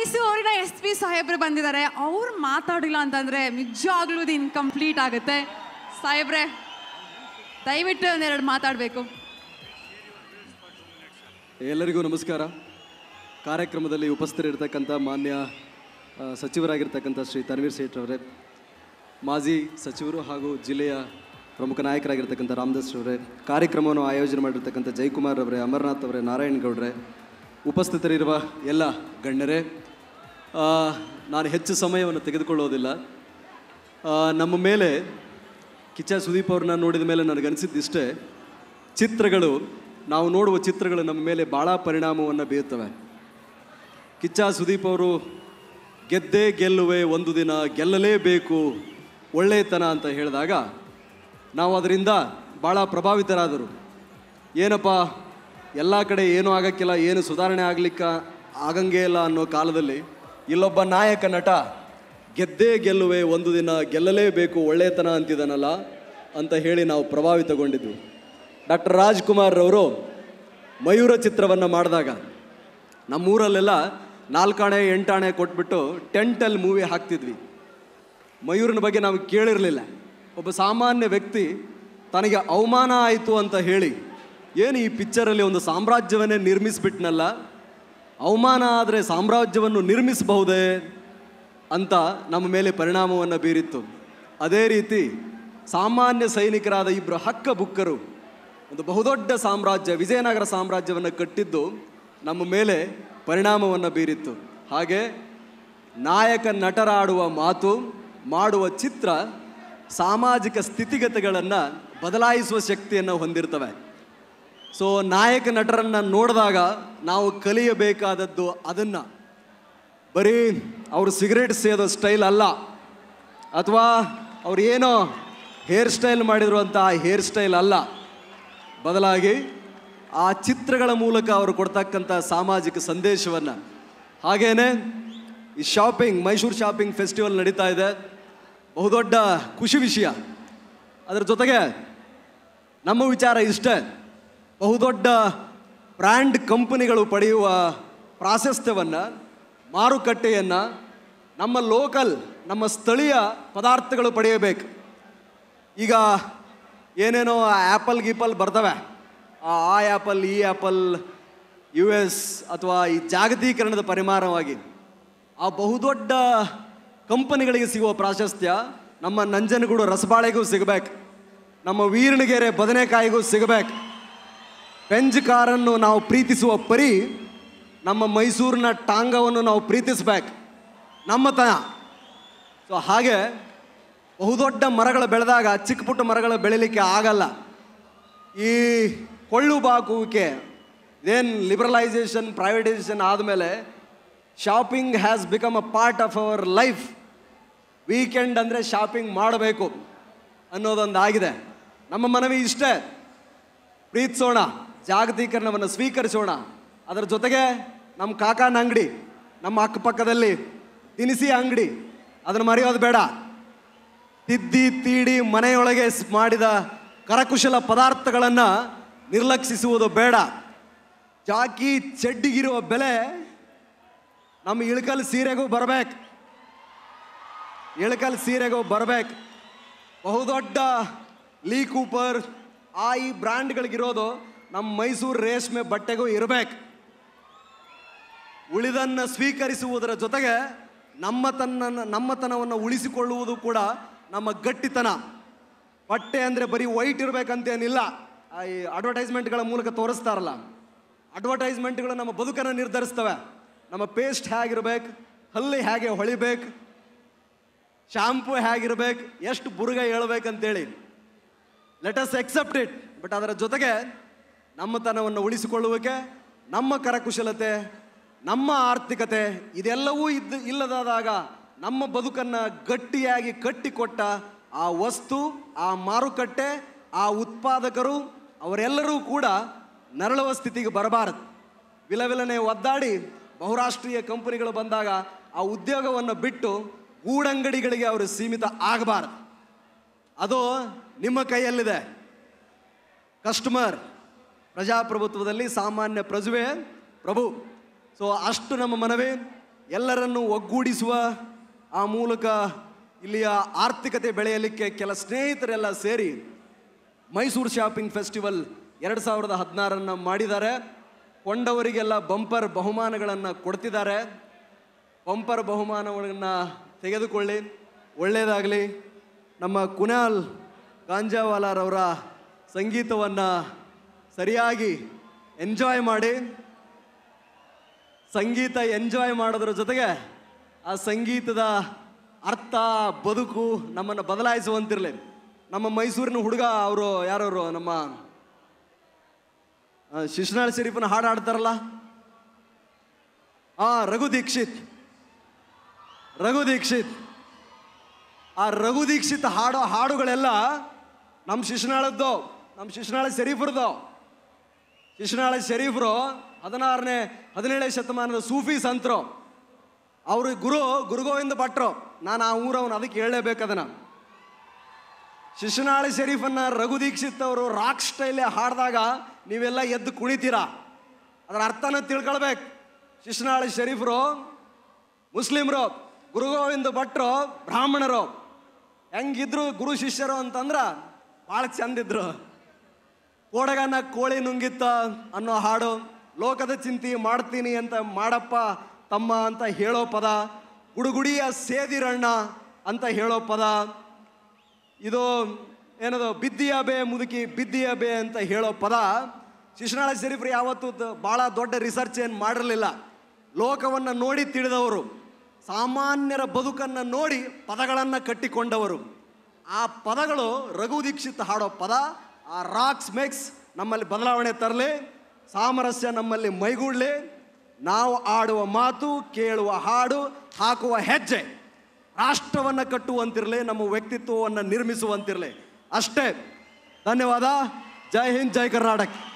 ಮೈಸೂರಿನ S P ಸಾಹೇಬ್ರು ಬಂದಿದ್ದಾರೆ ಅವ್ರು ಮಾತಾಡಿಲ್ಲ ಅಂತಂದ್ರೆ ನಿಜವಾಗ್ಲೂ ಇದು ಇನ್ಕಂಪ್ಲೀಟ್ ಆಗುತ್ತೆ ಸಾಹೇಬ್ರೆ ದಯವಿಟ್ಟು ಒಂದೆರಡು ಮಾತಾಡಬೇಕು ಎಲ್ಲರಿಗೂ ನಮಸ್ಕಾರ ಕಾರ್ಯಕ್ರಮದಲ್ಲಿ ಉಪಸ್ಥಿತರಿರ್ತಕ್ಕಂಥ ಮಾನ್ಯ ಆ, ಸಚಿವರಾಗಿರ್ತಕ್ಕಂಥ ಶ್ರೀ ತನ್ವೀರ್ ಸೇಠ್ ಅವರೇ ಮಾಜಿ ಸಚಿವರು ಹಾಗೂ ಜಿಲ್ಲೆಯ ಪ್ರಮುಖ ನಾಯಕರಾಗಿರ್ತಕ್ಕಂಥ ರಾಮದಾಸ್ ಅವರೇ ಕಾರ್ಯಕ್ರಮವನ್ನು ಆಯೋಜನೆ ಮಾಡಿರ್ತಕ್ಕಂಥ ಜಯಕುಮಾರ್ ಅವರೇ ಅಮರ್ನಾಥ್ ಅವರೇ ನಾರಾಯಣ್ ಗೌಡ್ರೆ ಉಪಸ್ಥಿತರಿರುವ ಎಲ್ಲ ಗಣ್ಯರೇ ಆ, ನಾನು ಹೆಚ್ಚು ಸಮಯವನ್ನು ತೆಗೆದುಕೊಳ್ಳೋದಿಲ್ಲ ಆ, ನಮ್ಮ ಮೇಲೆ ಕಿಚ್ಚ ಸುದೀಪ್ ಅವ್ರನ್ನ ನೋಡಿದ ಮೇಲೆ ನನಗನ್ಸಿದ್ದಿಷ್ಟೇ ಚಿತ್ರಗಳು ನಾವು ನೋಡುವ ಚಿತ್ರಗಳು ನಮ್ಮ ಮೇಲೆ ಭಾಳ ಪರಿಣಾಮವನ್ನು ಬೀರುತ್ತವೆ ಕಿಚ್ಚ ಸುದೀಪ್ ಅವರು ಗೆದ್ದೇ ಗೆಲ್ಲುವೆ ಒಂದು ದಿನ ಗೆಲ್ಲಲೇಬೇಕು ಒಳ್ಳೆಯತನ ಅಂತ ಹೇಳಿದಾಗ ನಾವು ಅದರಿಂದ ಭಾಳ ಪ್ರಭಾವಿತರಾದರು ಏನಪ್ಪ ಎಲ್ಲ ಕಡೆ ಏನೂ ಆಗಕ್ಕಿಲ್ಲ ಏನು ಸುಧಾರಣೆ ಆಗ್ಲಿಕ್ಕ ಆಗಂಗೇ ಇಲ್ಲ ಅನ್ನೋ ಕಾಲದಲ್ಲಿ ಇಲ್ಲೊಬ್ಬ ನಾಯಕ ನಟ ಗೆದ್ದೇ ಗೆಲ್ಲುವೆ ಒಂದು ದಿನ ಗೆಲ್ಲಲೇಬೇಕು ಒಳ್ಳೆಯತನ ಅಂತಿದ್ದಾನಲ್ಲ ಅಂತ ಹೇಳಿ ನಾವು ಪ್ರಭಾವಿತಗೊಂಡಿದ್ವಿ ಡಾಕ್ಟರ್ ರಾಜ್ಕುಮಾರ್ ಅವರು ಮಯೂರ ಚಿತ್ರವನ್ನು ಮಾಡಿದಾಗ ನಮ್ಮೂರಲ್ಲೆಲ್ಲ ನಾಲ್ಕಾಣೆ ಎಂಟಾಣೆ ಕೊಟ್ಬಿಟ್ಟು ಟೆಂಟಲ್ಲಿ ಮೂವಿ ಹಾಕ್ತಿದ್ವಿ ಮಯೂರನ ಬಗ್ಗೆ ನಾವು ಕೇಳಿರಲಿಲ್ಲ ಒಬ್ಬ ಸಾಮಾನ್ಯ ವ್ಯಕ್ತಿ ತನಗೆ ಅವಮಾನ ಆಯಿತು ಅಂತ ಹೇಳಿ ಏನು ಈ ಪಿಕ್ಚರಲ್ಲಿ ಒಂದು ಸಾಮ್ರಾಜ್ಯವನ್ನೇ ನಿರ್ಮಿಸಿಬಿಟ್ನಲ್ಲ ಅವಮಾನ ಆದರೆ ಸಾಮ್ರಾಜ್ಯವನ್ನು ನಿರ್ಮಿಸಬಹುದೇ ಅಂತ ನಮ್ಮ ಮೇಲೆ ಪರಿಣಾಮವನ್ನು ಬೀರಿತ್ತು ಅದೇ ರೀತಿ ಸಾಮಾನ್ಯ ಸೈನಿಕರಾದ ಇಬ್ಬರು ಹಕ್ಕ ಬುಕ್ಕರು ಒಂದು ಬಹುದೊಡ್ಡ ಸಾಮ್ರಾಜ್ಯ ವಿಜಯನಗರ ಸಾಮ್ರಾಜ್ಯವನ್ನು ಕಟ್ಟಿದ್ದು ನಮ್ಮ ಮೇಲೆ ಪರಿಣಾಮವನ್ನು ಬೀರಿತ್ತು ಹಾಗೆ ನಾಯಕ ನಟರಾಡುವ ಮಾತು ಮಾಡುವ ಚಿತ್ರ ಸಾಮಾಜಿಕ ಸ್ಥಿತಿಗತಿಗಳನ್ನು ಬದಲಾಯಿಸುವ ಶಕ್ತಿಯನ್ನು ಹೊಂದಿರ್ತವೆ ಸೊ ನಾಯಕ ನಟರನ್ನು ನೋಡಿದಾಗ ನಾವು ಕಲಿಯಬೇಕಾದದ್ದು ಅದನ್ನು ಬರೀ ಅವರು ಸಿಗರೇಟ್ ಸೇದೋ ಸ್ಟೈಲ್ ಅಲ್ಲ ಅಥವಾ ಅವ್ರು ಏನೋ ಹೇರ್ ಸ್ಟೈಲ್ ಮಾಡಿದ್ರು ಅಂತ ಆ ಹೇರ್ ಸ್ಟೈಲ್ ಅಲ್ಲ ಬದಲಾಗಿ ಆ ಚಿತ್ರಗಳ ಮೂಲಕ ಅವರು ಕೊಡ್ತಕ್ಕಂಥ ಸಾಮಾಜಿಕ ಸಂದೇಶವನ್ನು ಹಾಗೇನೆ ಈ ಶಾಪಿಂಗ್ ಮೈಸೂರು ಶಾಪಿಂಗ್ ಫೆಸ್ಟಿವಲ್ ನಡೀತಾ ಇದೆ ಬಹುದೊಡ್ಡ ಖುಷಿ ವಿಷಯ ಅದರ ಜೊತೆಗೆ ನಮ್ಮ ವಿಚಾರ ಇಷ್ಟೇ ಬಹುದೊಡ್ಡ ಬ್ರ್ಯಾಂಡ್ ಕಂಪನಿಗಳು ಪಡೆಯುವ ಪ್ರಾಶಸ್ತ್ಯವನ್ನು ಮಾರುಕಟ್ಟೆಯನ್ನು ನಮ್ಮ ಲೋಕಲ್ ನಮ್ಮ ಸ್ಥಳೀಯ ಪದಾರ್ಥಗಳು ಪಡೆಯಬೇಕು ಈಗ ಏನೇನೋ ಆ್ಯಪಲ್ ಗೀಪಲ್ ಬರ್ತವೆ ಆ ಆ ಆ್ಯಪಲ್ ಈ ಆ್ಯಪಲ್ ಯು ಎಸ್ ಅಥವಾ ಈ ಜಾಗತೀಕರಣದ ಪರಿಮಾಣವಾಗಿ ಆ ಬಹುದೊಡ್ಡ ಕಂಪನಿಗಳಿಗೆ ಸಿಗುವ ಪ್ರಾಶಸ್ತ್ಯ ನಮ್ಮ ನಂಜನಗೂಡು ರಸಬಾಳೆಗೂ ಸಿಗಬೇಕು ನಮ್ಮ ವೀರಣಗೆರೆ ಬದನೆಕಾಯಿಗೂ ಸಿಗಬೇಕು ಪೆಂಜ್ ಕಾರನ್ನು ನಾವು ಪ್ರೀತಿಸುವ ಪರಿ ನಮ್ಮ ಮೈಸೂರಿನ ಟಾಂಗವನ್ನು ನಾವು ಪ್ರೀತಿಸ್ಬೇಕು ನಮ್ಮತನ ಸೊ ಹಾಗೆ ಬಹುದೊಡ್ಡ ಮರಗಳು ಬೆಳೆದಾಗ ಚಿಕ್ಕ ಪುಟ್ಟ ಮರಗಳು ಬೆಳಿಲಿಕ್ಕೆ ಆಗಲ್ಲ ಈ ಕೊಳ್ಳು ಬಾಕುವಿಕೆ ಇದೇನು ಲಿಬರಲೈಸೇಷನ್ ಪ್ರೈವೇಟೈಸೇಷನ್ ಆದಮೇಲೆ shopping has become a part of our life weekend ಅಂದರೆ ಶಾಪಿಂಗ್ ಮಾಡಬೇಕು ಅನ್ನೋದೊಂದು ಆಗಿದೆ ನಮ್ಮ ಮನವಿ ಇಷ್ಟೇ ಪ್ರೀತಿಸೋಣ ಜಾಗತೀಕರಣವನ್ನು ಸ್ವೀಕರಿಸೋಣ ಅದರ ಜೊತೆಗೆ ನಮ್ಮ ಕಾಕಾನ ಅಂಗಡಿ ನಮ್ಮ ಅಕ್ಕಪಕ್ಕದಲ್ಲಿ ದಿನಸಿ ಅಂಗಡಿ ಅದನ್ನು ಮರೆಯೋದು ಬೇಡ ತಿದ್ದಿ ತೀಡಿ ಮನೆಯೊಳಗೆ ಸ್- ಮಾಡಿದ ಕರಕುಶಲ ಪದಾರ್ಥಗಳನ್ನು ನಿರ್ಲಕ್ಷಿಸುವುದು ಬೇಡ ಜಾಕಿ ಚಡ್ಡಿಗಿರುವ ಬೆಲೆ ನಮ್ಮ ಇಳಕಲ್ ಸೀರೆಗೂ ಬರಬೇಕು ಇಳಕಲ್ ಸೀರೆಗೂ ಬರಬೇಕು ಬಹುದೊಡ್ಡ ಲೀ ಕೂಪರ್ ಆ ಈ ಬ್ರ್ಯಾಂಡ್ಗಳಿಗಿರೋದು ನಮ್ಮ ಮೈಸೂರು ರೇಷ್ಮೆ ಬಟ್ಟೆಗೂ ಇರಬೇಕು ಉಳಿದನ್ನು ಸ್ವೀಕರಿಸುವುದರ ಜೊತೆಗೆ ನಮ್ಮ ತನ್ನ ನಮ್ಮತನವನ್ನು ಉಳಿಸಿಕೊಳ್ಳುವುದು ಕೂಡ ನಮ್ಮ ಗಟ್ಟಿತನ ಬಟ್ಟೆ ಅಂದರೆ ಬರೀ ವೈಟ್ ಇರಬೇಕಂತೇನಿಲ್ಲ ಆ ಈ ಅಡ್ವರ್ಟೈಸ್ಮೆಂಟ್ಗಳ ಮೂಲಕ ತೋರಿಸ್ತಾರಲ್ಲ ಅಡ್ವರ್ಟೈಸ್ಮೆಂಟ್ಗಳು ನಮ್ಮ ಬದುಕನ್ನು ನಿರ್ಧರಿಸ್ತವೆ ನಮ್ಮ ಪೇಸ್ಟ್ ಹೇಗಿರ್ಬೇಕು ಹಲ್ಲಿ ಹೇಗೆ ಹೊಳಿಬೇಕು ಶಾಂಪೂ ಹೇಗಿರ್ಬೇಕು ಎಷ್ಟು ಬುರುಗ ಹೇಳ್ಬೇಕಂತೇಳಿ let us accept it but ಅದರ ಜೊತೆಗೆ ನಮ್ಮತನವನ್ನು ಉಳಿಸಿಕೊಳ್ಳುವಿಕೆ ನಮ್ಮ ಕರಕುಶಲತೆ ನಮ್ಮ ಆರ್ಥಿಕತೆ ಇದೆಲ್ಲವೂ ಇದ್ದು ಇಲ್ಲದಾದಾಗ ನಮ್ಮ ಬದುಕನ್ನು ಗಟ್ಟಿಯಾಗಿ ಕಟ್ಟಿಕೊಟ್ಟ ಆ ವಸ್ತು ಆ ಮಾರುಕಟ್ಟೆ ಆ ಉತ್ಪಾದಕರು ಅವರೆಲ್ಲರೂ ಕೂಡ ನರಳುವ ಸ್ಥಿತಿಗೆ ಬರಬಾರದು ವಿಲವಿಲನೆ ಒದ್ದಾಡಿ ಬಹುರಾಷ್ಟ್ರೀಯ ಕಂಪನಿಗಳು ಬಂದಾಗ ಆ ಉದ್ಯೋಗವನ್ನು ಬಿಟ್ಟು ಗೂಡಂಗಡಿಗಳಿಗೆ ಅವರು ಸೀಮಿತ ಆಗಬಾರದು ಅದು ನಿಮ್ಮ ಕೈಯಲ್ಲಿದೆ ಕಸ್ಟಮರ್ ಪ್ರಜಾಪ್ರಭುತ್ವದಲ್ಲಿ ಸಾಮಾನ್ಯ ಪ್ರಜುವೆ ಪ್ರಭು ಸೊ ಅಷ್ಟು ನಮ್ಮ ಮನವಿ ಎಲ್ಲರನ್ನು ಒಗ್ಗೂಡಿಸುವ ಆ ಮೂಲಕ ಇಲ್ಲಿಯ ಆರ್ಥಿಕತೆ ಬೆಳೆಯಲಿಕ್ಕೆ ಕೆಲ ಸ್ನೇಹಿತರೆಲ್ಲ ಸೇರಿ ಮೈಸೂರು ಶಾಪಿಂಗ್ ಫೆಸ್ಟಿವಲ್ ಎರಡು ಸಾವಿರದ ಹದಿನಾರನ್ನು ಮಾಡಿದ್ದಾರೆ ಕೊಂಡವರಿಗೆಲ್ಲ ಬಂಪರ್ ಬಹುಮಾನಗಳನ್ನು ಕೊಡ್ತಿದ್ದಾರೆ ಬಂಪರ್ ಬಹುಮಾನಗಳನ್ನು ತೆಗೆದುಕೊಳ್ಳಿ ಒಳ್ಳೆಯದಾಗಲಿ ನಮ್ಮ ಕುನಾಲ್ ಗಾಂಜಾವಾಲಾರವರ ಸಂಗೀತವನ್ನು ಸರಿಯಾಗಿ ಎಂಜಾಯ್ ಮಾಡಿ ಸಂಗೀತ ಎಂಜಾಯ್ ಮಾಡೋದ್ರ ಜೊತೆಗೆ ಆ ಸಂಗೀತದ ಅರ್ಥ ಬದುಕು ನಮ್ಮನ್ನು ಬದಲಾಯಿಸುವಂತಿರಲಿ ನಮ್ಮ ಮೈಸೂರಿನ ಹುಡುಗ ಅವರು ಯಾರವರು ನಮ್ಮ ಆ, ಶಿಶುನಾಳ ಶರೀಫನ ಹಾಡು ಹಾಡ್ತಾರಲ್ಲ ಆ ರಘು ದೀಕ್ಷಿತ್ ರಘು ದೀಕ್ಷಿತ್ ಆ ರಘು ದೀಕ್ಷಿತ್ ಹಾಡೋ ಹಾಡುಗಳೆಲ್ಲ ನಮ್ಮ ಶಿಶುನಾಳದ್ದು ನಮ್ಮ ಶಿಶುನಾಳ ಶರೀಫರದ್ದು ಶಿಶುನಾಳ ಶರೀಫರು ಹದಿನಾರನೇ ಹದಿನೇಳನೇ ಶತಮಾನದ ಸೂಫಿ ಸಂತರು ಅವರು ಗುರು ಗುರುಗೋವಿಂದ ಭಟ್ರು ನಾನು ಆ ಊರವನು ಅದಕ್ಕೆ ಹೇಳಲೇಬೇಕು ಅದನ್ನ ಶಿಶುನಾಳ ಶರೀಫನ್ನ ರಘು ದೀಕ್ಷಿತ್ ಅವರು ರಾಕ್ ಸ್ಟೈಲೇ ಹಾಡಿದಾಗ ನೀವೆಲ್ಲ ಎದ್ದು ಕುಣಿತೀರಾ ಅದರ ಅರ್ಥನ ತಿಳ್ಕೊಳ್ಬೇಕು ಶಿಶುನಾಳ ಶರೀಫರು ಮುಸ್ಲಿಮ್ರು ಗುರುಗೋವಿಂದ ಭಟ್ರು ಬ್ರಾಹ್ಮಣರು ಹೆಂಗಿದ್ರು ಗುರು ಶಿಷ್ಯರು ಅಂತಂದ್ರ ಭಾಳ ಚಂದಿದ್ರು ಕೋಡಗನ ಕೋಳಿ ನುಂಗಿತ್ತ ಅನ್ನೋ ಹಾಡು ಲೋಕದ ಚಿಂತೆ ಮಾಡ್ತೀನಿ ಅಂತ ಮಾಡಪ್ಪ ತಮ್ಮ ಅಂತ ಹೇಳೋ ಪದ ಗುಡುಗುಡಿಯ ಸೇದಿರಣ್ಣ ಅಂತ ಹೇಳೋ ಪದ ಇದು ಏನದು ಬಿದ್ದಿಯ ಬೇ ಮುದುಕಿ ಬಿದ್ದಿಯ ಬೇ ಅಂತ ಹೇಳೋ ಪದ ಶಿಶುನಾಳ ಶರೀಫರು ಯಾವತ್ತೂ ದ- ಭಾಳ ದೊಡ್ಡ ರಿಸರ್ಚ್ ಏನು ಮಾಡಿರಲಿಲ್ಲ ಲೋಕವನ್ನು ನೋಡಿ ತಿಳಿದವರು ಸಾಮಾನ್ಯರ ಬದುಕನ್ನು ನೋಡಿ ಪದಗಳನ್ನು ಕಟ್ಟಿಕೊಂಡವರು ಆ ಪದಗಳು ರಘು ದೀಕ್ಷಿತ್ ಹಾಡೋ ಪದ ಆ ರಾಕ್ಸ್ ಮೇಕ್ಸ್ ನಮ್ಮಲ್ಲಿ ಬದಲಾವಣೆ ತರಲಿ ಸಾಮರಸ್ಯ ನಮ್ಮಲ್ಲಿ ಮೈಗೂಡಲಿ ನಾವು ಆಡುವ ಮಾತು ಕೇಳುವ ಹಾಡು ಹಾಕುವ ಹೆಜ್ಜೆ ರಾಷ್ಟ್ರವನ್ನು ಕಟ್ಟುವಂತಿರಲಿ ನಮ್ಮ ವ್ಯಕ್ತಿತ್ವವನ್ನು ನಿರ್ಮಿಸುವಂತಿರಲಿ ಅಷ್ಟೇ ಧನ್ಯವಾದ ಜೈ ಹಿಂದ್ ಜೈ ಕರ್ನಾಟಕ